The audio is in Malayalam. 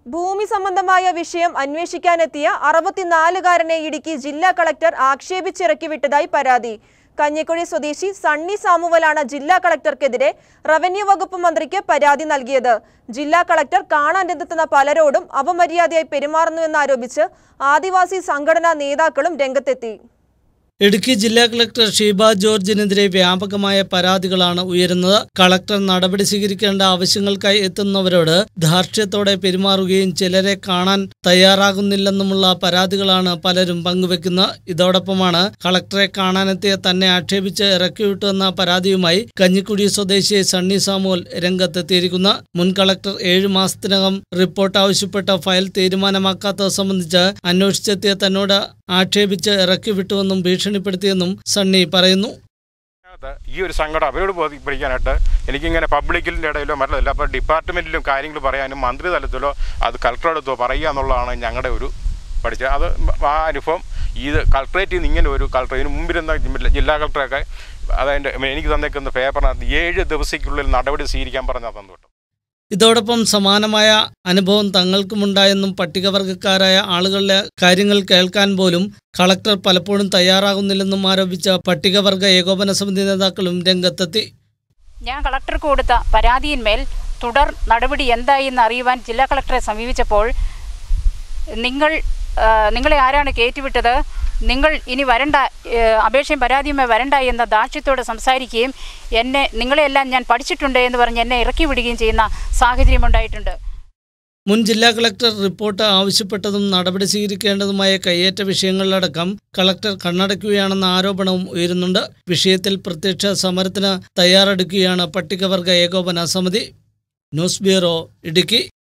ഭൂമി സംബന്ധമായ വിഷയം അന്വേഷിക്കാനെത്തിയ അറുപത്തിനാലുകാരനെ ഇടുക്കി ജില്ലാ കളക്ടർ ആക്ഷേപിച്ചിറക്കി വിട്ടതായി പരാതി കഞ്ഞിക്കുഴി സ്വദേശി സണ്ണി സാമുവലാണ് ജില്ലാ കളക്ടർക്കെതിരെ റവന്യൂ വകുപ്പ് മന്ത്രിക്ക് പരാതി നൽകിയത് ജില്ലാ കളക്ടർ കാണാനെത്തുന്ന പലരോടും അപമര്യാദയായി പെരുമാറുന്നുവെന്നാരോപിച്ച് ആദിവാസി സംഘടനാ നേതാക്കളും രംഗത്തെത്തി ഇടുക്കി ജില്ലാ കളക്ടർ ഷീബ ജോർജിനെതിരെ വ്യാപകമായ പരാതികളാണ് ഉയരുന്നത് കളക്ടർ നടപടി സ്വീകരിക്കേണ്ട ആവശ്യങ്ങൾക്കായി എത്തുന്നവരോട് ധാർഷ്ട്യത്തോടെ പെരുമാറുകയും ചിലരെ കാണാൻ തയ്യാറാകുന്നില്ലെന്നുമുള്ള പരാതികളാണ് പലരും പങ്കുവെക്കുന്നത് ഇതോടൊപ്പമാണ് കളക്ടറെ കാണാനെത്തിയ തന്നെ ആക്ഷേപിച്ച് ഇറക്കിവിട്ടുവെന്ന പരാതിയുമായി കഞ്ഞിക്കുഴി സ്വദേശി സണ്ണി സാമുവൽ രംഗത്തെത്തിയിരിക്കുന്നത് മുൻ കളക്ടർ ഏഴു മാസത്തിനകം റിപ്പോർട്ട് ആവശ്യപ്പെട്ട ഫയൽ തീരുമാനമാക്കാത്തത് സംബന്ധിച്ച് അന്വേഷിച്ചെത്തിയ തന്നോട് ആക്ഷേപിച്ച് ഇറക്കിവിട്ടുവെന്നും ഭീഷണിപ്പെടുത്തിയെന്നും സണ്ണി പറയുന്നു അത് ഈ ഒരു സങ്കടം അവരോട് ബോധിപ്പിക്കാനായിട്ട് എനിക്കിങ്ങനെ പബ്ലിക്കിൻ്റെ ഇടയിലോ മറ്റല്ല അപ്പോൾ ഡിപ്പാർട്ട്മെൻറ്റിലും കാര്യങ്ങൾ പറയാനും മന്ത്രി തലത്തിലോ അത് കളക്ടറെടുത്തോ പറയുക എന്നുള്ളതാണ് ഞങ്ങളുടെ ഒരു പഠിച്ചത് അത് ആ അനുഭവം ഇത് കളക്ടറേറ്റിൽ നിന്ന് ഇങ്ങനെ ഒരു കളക്ടർ ഇതിന് മുമ്പിരുന്ന ജില്ല- ജില്ലാ കളക്ടറൊക്കെ അതതിൻ്റെ എനിക്ക് തന്നേക്കുന്ന പേപ്പറിനകത്ത് ഏഴ് ദിവസത്തിനുള്ളിൽ നടപടി സ്വീകരിക്കാൻ പറഞ്ഞാൽ തന്നു കേട്ടോ ഇതോടൊപ്പം സമാനമായ അനുഭവം തങ്ങൾക്കുമുണ്ടായെന്നും പട്ടികവർഗക്കാരായ ആളുകളുടെ കാര്യങ്ങൾ കേൾക്കാൻ പോലും കളക്ടർ പലപ്പോഴും തയ്യാറാകുന്നില്ലെന്നും ആരോപിച്ച പട്ടികവർഗ ഏകോപന സമിതി നേതാക്കളും രംഗത്തെത്തി ഞാൻ കളക്ടർക്ക് കൊടുത്ത പരാതിയിന്മേൽ തുടർ നടപടി എന്തായി എന്ന് അറിയുവാൻ ജില്ലാ കളക്ടറെ സമീപിച്ചപ്പോൾ നിങ്ങൾ ആ, നിങ്ങളെ ആരാണ് കയറ്റിവിട്ടത് നിങ്ങൾ ഇനി വരണ്ട ഏ, അപേക്ഷയും പരാതിയുമായി വരണ്ട എന്ന ദാക്ഷ്യത്തോടെ സംസാരിക്കുകയും എന്നെ നിങ്ങളെയെല്ലാം ഞാൻ പഠിച്ചിട്ടുണ്ട് എന്ന് പറഞ്ഞ് എന്നെ ഇറക്കി വിടുകയും ചെയ്യുന്ന സാഹചര്യമുണ്ടായിട്ടുണ്ട് മുൻ ജില്ലാ കളക്ടർ റിപ്പോർട്ട് ആവശ്യപ്പെട്ടതും നടപടി സ്വീകരിക്കേണ്ടതുമായ കയ്യേറ്റ വിഷയങ്ങളിലടക്കം കളക്ടർ കണ്ണടയ്ക്കുകയാണെന്ന ആരോപണവും ഉയരുന്നുണ്ട് വിഷയത്തിൽ പ്രത്യക്ഷ സമരത്തിന് തയ്യാറെടുക്കുകയാണ് പട്ടികവർഗ ഏകോപന സമിതി ന്യൂസ് ബ്യൂറോ ഇടുക്കി